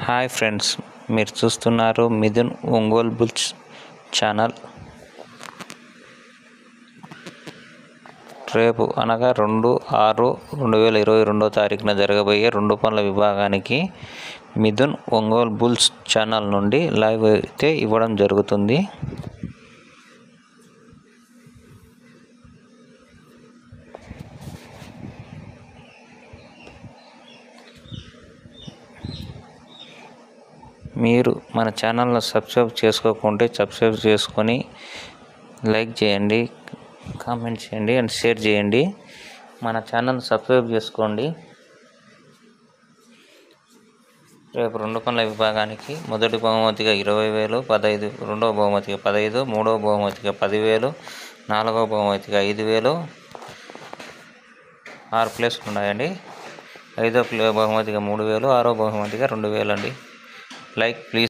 hi friends మీరు చూస్తున్నారు Mithun Ongole Bulls channel రేపు అనగా రెండు ఆరు రెండు వేల ఇరవై రెండో తారీఖున జరగబోయే రెండు పనుల విభాగానికి మిథున్ ఒంగోల్ బుల్స్ ఛానల్ నుండి లైవ్ అయితే ఇవ్వడం జరుగుతుంది మీరు మన ఛానల్ను సబ్స్క్రైబ్ చేసుకోకుంటే సబ్స్క్రైబ్ చేసుకొని లైక్ చేయండి కామెంట్ చేయండి అండ్ షేర్ చేయండి మన ఛానల్ సబ్స్క్రైబ్ చేసుకోండి రేపు రెండు పనుల విభాగానికి మొదటి బహుమతిగా ఇరవై వేలు పదహైదు రెండవ బహుమతిగా పదహైదు మూడవ బహుమతిగా పదివేలు నాలుగవ బహుమతిగా ఐదు వేలు ఆరు ప్లేస్లు ఉన్నాయండి ఐదో ప్లే బహుమతిగా మూడు వేలు ఆరో బహుమతిగా రెండు వేలు అండి లైక్ ప్లీజ్